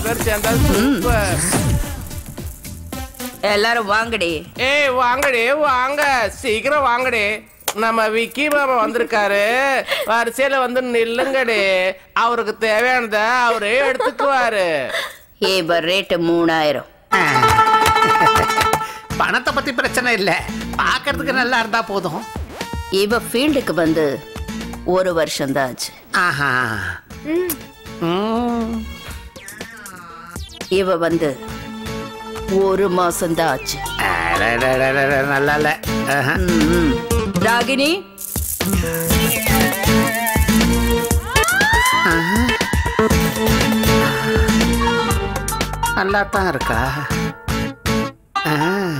பேர் சேர்ந்தா சூப்பர் எல்லாரும் வாங்கடி ஏய் வாங்கடி வாங்க சீக்கிரம் வாங்கடி நம்ம விக்கி மாமா வந்திருக்காரு வரிசையில வந்து நில்லுங்கடி அவருக்கு தேவையானத அவரே எடுத்துக்குவாரு இப்ப ரேட்டு மூணாயிரம் பணத்தை பத்தி பிரச்சனை இல்ல பாக்குறதுக்கு நல்லா இருந்தா போதும் இவ ஃபீல்டுக்கு வந்து ஒரு வருஷம் தான் ஆச்சு ஆஹா ம். இவ வந்து ஒரு மாசம் தான் ஆச்சு அடடடடட, நல்லா இல்ல ஆஹா. ம்ம். ராகினி நல்லா தான் இருக்கா ஆ.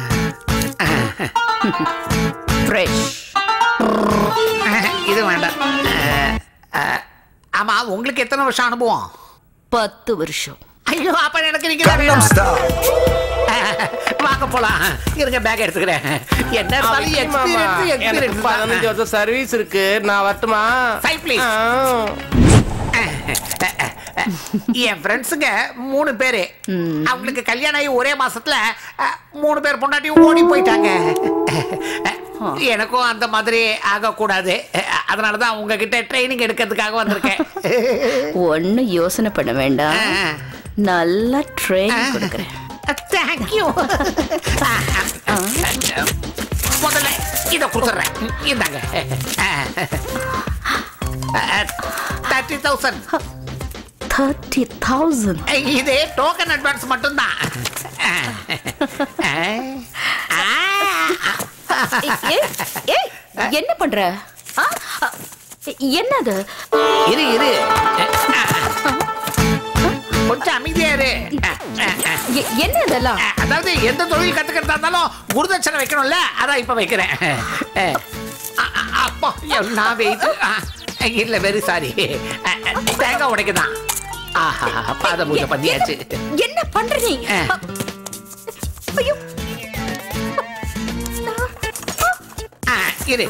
ஃப்ரெஷ் இது வேண்டாம் அஹ், அஹ், ஆமா உங்களுக்கு எத்தனை வருஷம் அனுபவம் பத்து வருஷம் ஐயோ அப்ப எனக்கு நீங்க தான் வேணும். அஹ், வாங்க போலாம் இருங்க பேக் எடுத்துக்கிறேன் என்ன இருந்தாலும் விக்கி மாமா experience, எனக்கு experience பதினஞ்சு தான். வருஷம் சர்வீஸ் இருக்கு நான் வரட்டுமா Side, please. ஆ. என் ஃப்ரெண்ட்ஸுங்க மூணு பேரு அவங்களுக்கு கல்யாணம் ஆகி ஒரே மாசத்துல அஹ், மூணு பேர் பொண்டாட்டியும் ஓடி போயிட்டாங்க எனக்கும் அந்த மாதிரி ஆகக்கூடாது அஹ், அதனாலதான் உங்ககிட்ட ட்ரைனிங் எடுக்கிறதுக்காக வந்திருக்கேன் ஒன்னும் யோசனை பண்ண வேண்டாம் ஆ. நல்லா ட்ரெயின் கொடுக்குறேன் தேங்க்யூ முதல்ல இதை கொடுத்துட்றேன் இந்தாங்க தேர்ட்டி தௌசண்ட் தேர்ட்டி தௌசண்ட் இது டோக்கன் அட்வான்ஸ் மட்டும்தான் என்ன பண்ற ஆ? ஆ, என்னது இரு இரு கொஞ்சம் அமைதியா இரு எ- என்ன இதெல்லாம் அதாவது எந்த தொழில் கத்துக்கிறதா இருந்தாலும் குருதட்சணை வைக்கணும்ல அதான் இப்ப வைக்கிறேன் அ- அ- அப்போ நான் வெயிட் இல்ல வெரி சாரி தேங்காய் உடைக்குதான் ஆஹா பாத பூஜை பண்ணியாச்சு என்ன பண்ற நீ ஆ. ஐயோ ஆ, இரு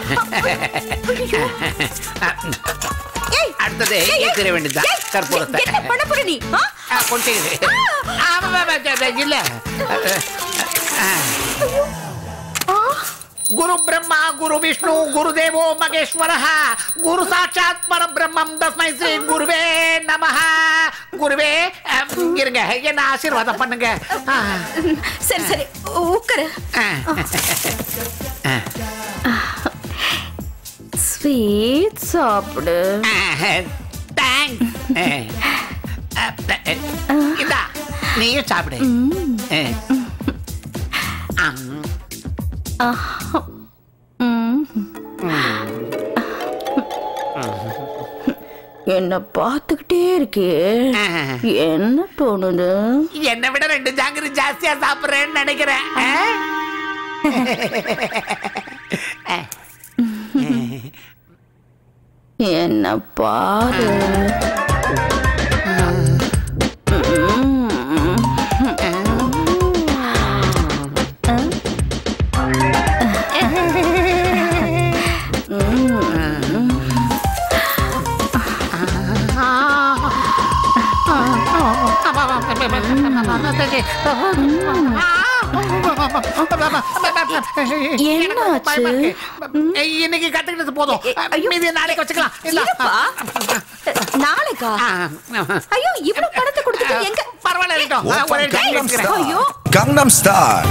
அடுத்தது ஏத்திர வேண்டியதுதான் கற்பூரத்தை என்ன பண்ண போற நீ ஆ? ஆ, கொஞ்சம் இரு ஆமா, ஆமா, ஆமா, இல்ல ஆ. குரு பிரம்மா குரு விஷ்ணு குரு தேவோ மகேஸ்வர குரு சாட்சாத் பரபிரம்மம் தஸ்மை ஸ்ரீ குருவே நமஹ குருவே அம், இருங்க என்ன ஆசீர்வாதம் பண்ணுங்க ஆ. சரி சரி உட்காரு ஆ. ஸ்வீட் சாப்பிடு தேங்க்ஸ் இதா நீயும் சாப்பிடு அம். ம். என்ன பார்த்துக்கிட்டே இருக்கே என்ன தோணுது என்னை விட ரெண்டு ஜாங்கிரி ஜாஸ்தியா சாப்பிடுறேன்னு நினைக்கிறேன் ஆ? என்ன பாரு என்னாச்சு? இன்னைக்கு கத்துக்கிட்டது போதும் மீதி நாளைக்கு வச்சுக்கலாம் இந்தா. இருப்பா. நாளைக்கா ஐயோ இவ்வளவு பணத்தை கொடுத்துட்டு எங்க பரவாயில்ல இருக்கட்டும். நான் ஒரு டைம் வச்சுக்கிறேன். ஐயோ Gangnam Style.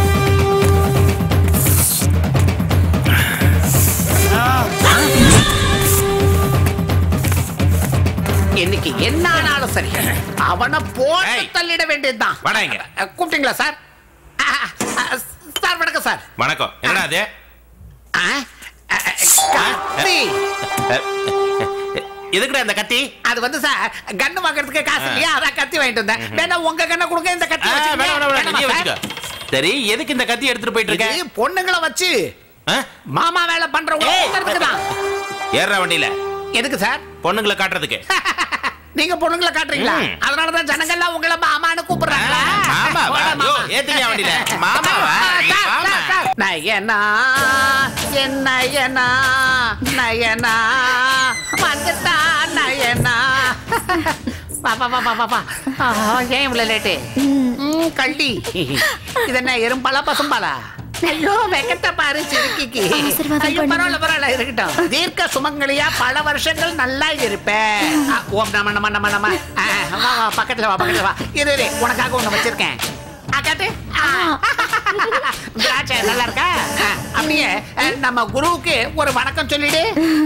இன்னைக்கு என்ன ஆனாலும் சரி அவனை போட்டு ஏய். தள்ளிட வேண்டியதுதான் வாடா இங்க. அஹ், கூப்பிட்டீங்களா சார் அஹ், அஹ், சார் வணக்கம் சார் வணக்கம் என்னடா அது அஹ், அஹ், கத்தி. எதுக்குடா இந்த கத்தி அது வந்து சார் கன்னு வாங்குறதுக்கு காசு இல்லையா அதான் கத்தி வாங்கிட்டு வந்தேன் வேணா உங்க கண்ணை கொடுங்க இந்த ஆ, கத்தி வேணாம், வச்சுக்கங்க. வேணாம், வேணாம், வேணாமா நீயே சார்? வச்சுக்கோ. சரி எதுக்கு இந்த கத்தி எடுத்துட்டு போயிட்டு இருக்க இது பொண்ணுங்களை வச்சு ஆ? மாமா வேலை பண்றவங்க ஏய். கூப்பிடுறதுக்கு தான் ஏறுறா வண்டியில எதுக்கு சார் பொண்ணுங்களை காட்டுறதுக்கு நீங்க பொண்ணுங்களை காட்டுறீங்களா ம். அதனாலதான் ஜனங்கள்லாம் உங்களை மாமான்னு கூப்பிடுறாங்களா மாமா வா போடா, யோ, மாமா. ஏத்துனியா வண்டியில மாமா வா நீ சார், மாமா. Sir, sir. நயனா என் நயனா நயனா வந்துட்டா நயனா வா வா வா வா வா வா ஆஹா, ஏன் இவ்வளவு லேட்டு ம், கள்ளி இது என்ன எறும்பாலா பசும்பாலா ஐயோ வெக்கத்தை பாரு சிறுக்கிக்கு ஆசீர்வாதம் ஐயோ பண்ணுங்க. பரவாயில்ல பரவாயில்ல இருக்கட்டும் தீர்க்க சுமங்கலியா பல வருஷங்கள் நல்லா இருப்பேன் ஆ, ஓம் நம நம நம நம ஆ, வா வா பக்கத்துல வா பக்கத்துல வா இரு இரு உனக்காக ஒண்ணு வச்சிருக்கேன் ஆ, காட்டு ஆ. திராட்சை நல்லா இருக்கா ஆ, அப்படியே ஆ, நம்ம குருவுக்கு ஒரு வணக்கம் சொல்லிடு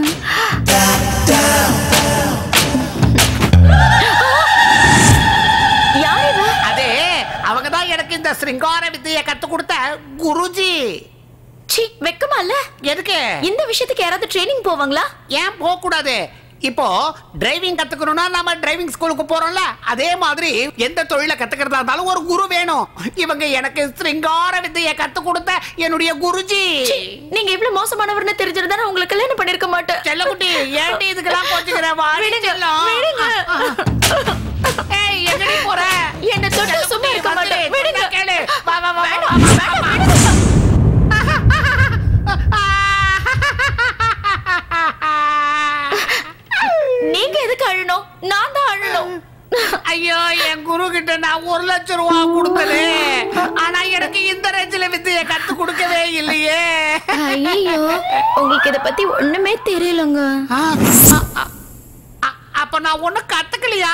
யார் இவ அதே அவங்க தான் எனக்கு இந்த சிருங்கார வித்தையை கத்து கொடுத்த குருஜி சி வெக்கமா இல்ல எதுக்கு இந்த விஷயத்துக்கு யாராவது ட்ரைனிங் போவாங்களா ஏன் போக கூடாது இப்போ டிரைவிங் கத்துக்கணும்னா நாம டிரைவிங் ஸ்கூலுக்கு போறோம்ல அதே மாதிரி எந்த தொழிலை கத்துக்கிறதா இருந்தாலும் ஒரு குரு வேணும் இவங்க எனக்கு சிருங்கார வித்தையை கத்து கொடுத்த என்னுடைய குருஜி சி, நீங்க இவ்வளவு மோசமானவர்னு தெரிஞ்சிருந்தா நான் உங்களுக்கு கல்யாணம் பண்ணிருக்க மாட்டேன் செல்லக்குட்டி ஏன்டி இதுக்கெல்லாம் போச்சுக்கிற வாடி விடுங்க, செல்லம். விடுங்க. ஏய் எங்கடி போற என்ன தொட்டு சும்மா இருக்க வந்து, மாட்டேன் விடுங்க சொன்னா கேளு வா வா வா வேண்டாம், வா, வா, வேண்டாம், வா, விடுங்க. நீங்க எதுக்கு அழணும் நான் தான் அழணும் ஐயோ என் குரு கிட்ட நான் ஒரு லட்சம் ரூபா கொடுத்தனே ஆனா எனக்கு இந்த ரேஞ்சில வித்தைய கத்து கொடுக்கவே இல்லையே ஐயோ உங்களுக்கு இத பத்தி ஒண்ணுமே தெரியலங்க அ- அப்ப நான் ஒண்ணும் கத்துக்கலையா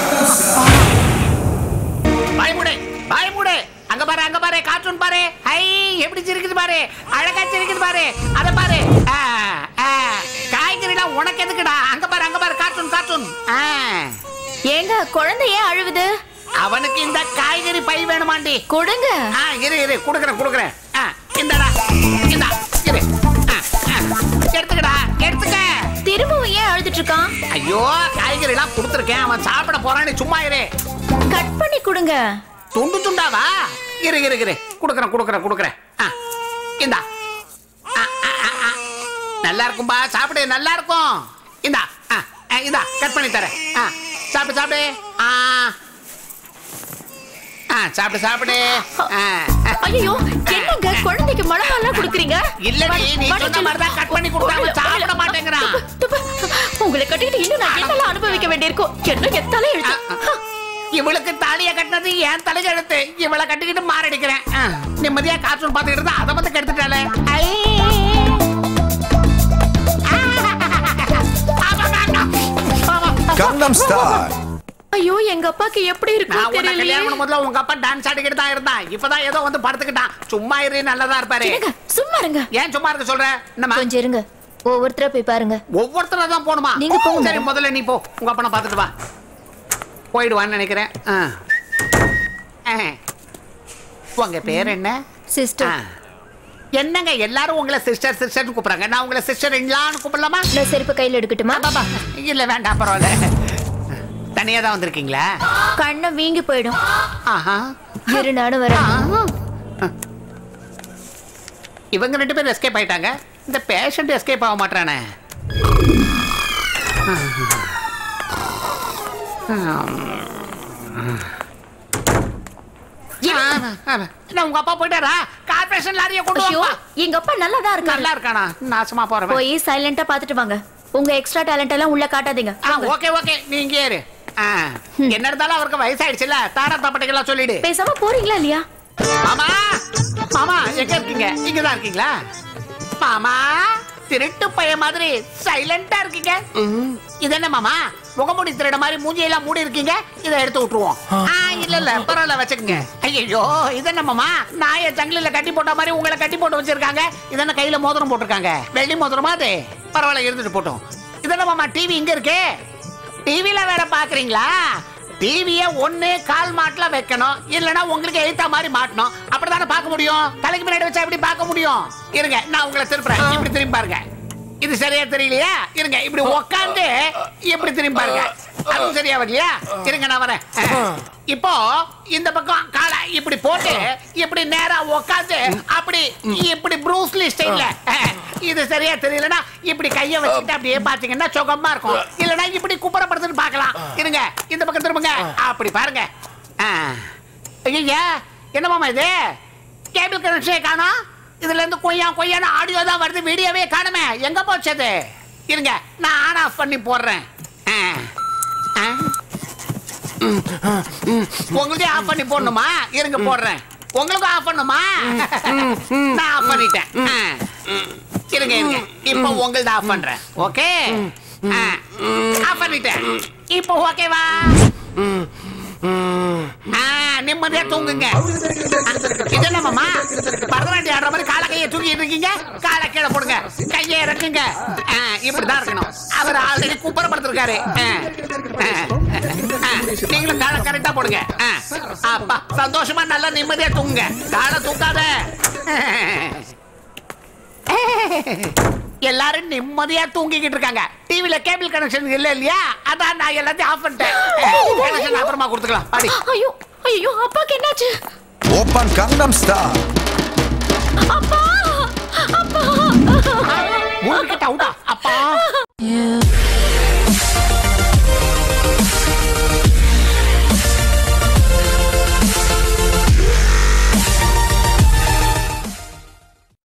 பயமுடே பயமுடே அங்க பாரு அங்க பாரு கார்ட்டூன் பாரு ஹை எப்படி சிரிக்குது பாரு அழகா சிரிக்குது பாரு அத பாரு ஆ, ஆ. காய்கறிலாம் உனக்கு எதுக்குடா அங்க பாரு அங்க பாரு கார்ட்டூன் கார்ட்டூன் ஆ. ஏங்க குழந்தை ஏன் அழுவுது அவனுக்கு இந்த காய்கறி பை வேணுமாண்டி கொடுங்க ஆ இரு இரு குடுக்குறேன் குடுக்குறேன் ஆ இந்தடா இந்தா இரு ஆ, ஆ. எடுத்துக்கடா எடுத்துக்க திரும்பவும் ஏன் அழுதுட்டு இருக்கான் ஐயோ காய்கறி எல்லாம் கொடுத்துருக்கேன் அவன் சாப்பிட போறான்னு சும்மா இரு கட் பண்ணி கொடுங்க துண்டு துண்டாவா இரு இரு இரு குடுக்குறேன் குடுக்குறேன் குடுக்குறேன் ஆ இந்தா ஆ, ஆ, ஆ, ஆ. நல்லா இருக்கும்பா சாப்பிடு நல்லா இருக்கும் இந்தா ஆ ஆ, இந்தா கட் பண்ணி தரேன் ஆ சாப்பிடு சாப்பிடு ஆ ஆ சாப்பிடு சாப்பிடு ஆ ஆ. ஐயோ என்னங்க குழந்தைக்கு மிளகாலாம் கொடுக்குறீங்க இல்லடி நீ வட- சொன்ன மாதிரி தான் கட் பண்ணி கொடுத்தா அவன் சாப்பிட மாட்டேங்கிறான் துப்பு, துப்பு. உங்களை கட்டிக்கிட்டு இன்னும் நான் என்னெல்லாம் அனுபவிக்க வேண்டியிருக்கும் என்ன எத்தாலே எழுத்து இவளுக்கு தாலிய கட்டினது என் தலைக்கெழுத்து இவளை கட்டிக்கிட்டு மாரடிக்கிறேன் ஆ, நிம்மதியா கார்ட்டூன் பார்த்துக்கிட்டு இருந்தா அதை வந்து கெடுத்துட்டாளே ஐ. Gangnam Style. ஐயோ எங்க அப்பாக்கு எப்படி நான் இருக்கும் உன்னை தெரியலையே கல்யாணம் பண்ணும் முதல்ல உங்க அப்பா டான்ஸ் ஆடிக்கிட்டு தான் இருந்தான் இப்பதான் ஏதோ வந்து படுத்துக்கிட்டான் சும்மா இரு நல்லதா இருப்பாரு இருங்க சும்மா இருங்க ஏன் சும்மா இருக்க சொல்ற என்னம்மா கொஞ்சம் இருங்க ஒவ்வொருத்தரா போய் பாருங்க ஒவ்வொருத்தரா தான் போகணுமா நீங்க போங்க சரி மேடம். முதல்ல நீ போ உங்க அப்பனை பார்த்துட்டு வா போயிடுவான்னு நினைக்கிறேன் ஆ. ஆ. உங்க பேர் என்ன சிஸ்டர் ஆ. என்னங்க எல்லாரும் உங்களை சிஸ்டர் சிஸ்டர்னு கூப்பிடுறாங்க நான் உங்களை சிஸ்டர் இன்லான்னு கூப்பிடலாமா நான் செருப்பு கையில எடுக்கட்டுமா பாபா இல்ல வேண்டாம் பரவாயில்ல தனியா தான் வந்திருக்கீங்களா கண்ணை வீங்கி போயிடும் ஆஹா இரு நானும் வரேன் ஆ. இவங்க ரெண்டு பேரும் எஸ்கேப் ஆயிட்டாங்க இந்த பேஷண்ட் எஸ்கேப் ஆக மாட்டானே என்ன உங்க அப்பா போயிட்டாரா கார்பரேஷன் லாரியை கொண்டு ஐயோ வா எங்க அப்பா நல்லா தான் இருக்காரு நல்லா இருக்கானா நாசமா போறவன் போய் சைலண்டா பாத்துட்டு வாங்க உங்க எக்ஸ்ட்ரா டேலண்ட் எல்லாம் உள்ள காட்டாதீங்க ஆ ஓகே ஓகே நீங்க ஏறு ஆ, என்ன இருந்தாலும் அவருக்கு வயசாயிடுச்சுல தாரா தப்பட்டைக்கெல்லாம் சொல்லிடு பேசாம போறீங்களா இல்லையா மாமா மாமா எங்க இருக்கீங்க இங்கதான் இருக்கீங்களா மாமா திருட்டு பைய மாதிரி சைலண்டா இருக்கீங்க இது என்ன மாமா முகமூடி திருட மாதிரி மூஞ்சியெல்லாம் மூடி இருக்கீங்க இதை எடுத்து விட்டுருவோம் ஆ, இல்ல இல்ல பரவாயில்ல வச்சுக்கோங்க ஐயோ இது என்ன மாமா நாய ஜங்கிலில கட்டி போட்ட மாதிரி உங்களை கட்டி போட்டு வச்சிருக்காங்க இது என்ன கையில மோதிரம் போட்டிருக்காங்க வெள்ளி மோதிரமா அது பரவாயில்ல இருந்துட்டு போட்டோம் இது என்ன மாமா டிவி இங்க இருக்கு டிவில வேற பாக்குறீங்களா டிவிய ஒண்ணு கால் மாட்டுல வைக்கணும் இல்லனா உங்களுக்கு எழுத்தா மாதிரி மாட்டணும் அப்படிதானே பார்க்க முடியும் தலைக்கு முன்னாடி வச்சா எப்படி பார்க்க முடியும் இருங்க நான் உங்களை திருப்புறேன் இப்படி திரும்பி பாருங்க இது சரியா தெரியலையா இருங்க இப்படி உக்காந்து இப்படி திரும்பி பாருங்க அதுவும் சரியா வரலையா இருங்க நான் வரேன் இப்போ இந்த பக்கம் காலை இப்படி போட்டு இப்படி நேரா உக்காந்து அப்படி இப்படி ப்ரூஸ்லி ஸ்டைல்ல இது சரியா தெரியலனா இப்படி கைய வச்சுட்டு அப்படியே பாத்தீங்கன்னா சுகமா இருக்கும் இல்லனா இப்படி குப்புறப்படுத்துன்னு பார்க்கலாம் இருங்க இந்த பக்கம் திரும்புங்க அப்படி பாருங்க ஐயா என்ன மாமா இது கேபிள் கனெக்ஷனே காணோம் இதுல இருந்து கொய்யா கொய்யான ஆடியோ தான் வருது வீடியோவே காணுமே எங்க போச்சது இருங்க நான் ஆன் ஆஃப் பண்ணி போடுறேன் ஆ. ஆ. உங்களுதே ஆஃப் பண்ணி போடணுமா இருங்க போடுறேன் உங்களுக்கும் ஆஃப் பண்ணுமா நான் ஆஃப் பண்ணிட்டேன் ஆ. இருங்க இருங்க இப்போ உங்களது ஆஃப் பண்றேன் ஓகே ஆஃப் பண்ணிட்டேன் இப்போ ஓகேவா ஆ, நிம்மதியா தூங்குங்க இது என்னமாமா பரதநாட்டியம் ஆடுற மாதிரி கால கையை தூக்கிட்டு இருக்கீங்க காலை கீழே போடுங்க கையை இறக்குங்க ஆ, இப்படிதான் இருக்கணும் அவர் ஆல்ரெடி குப்புறப்படுத்திருக்காரு ஆ, ஆ, ஆ, நீங்களும் காலை கரெக்டா போடுங்க ஆ, அப்பா சந்தோஷமா நல்லா நிம்மதியா தூங்குங்க காலை தூக்காத எல்லாரும் நிம்மதியா தூங்கிக்கிட்டு இருக்காங்க டிவில கேபிள் கனெக்ஷன் இல்ல இல்லையா அதான் நான் எல்லாத்தையும் ஆஃப் பண்ணிட்டேன் கனெக்ஷன் அப்புறமா கொடுத்துக்கலாம் பாடி ஐயோ ஐயோ அப்பாக்கு என்னாச்சு 오빤 강남스타일 அப்பா அப்பா மூணு கிட்ட அவுட்டா அப்பா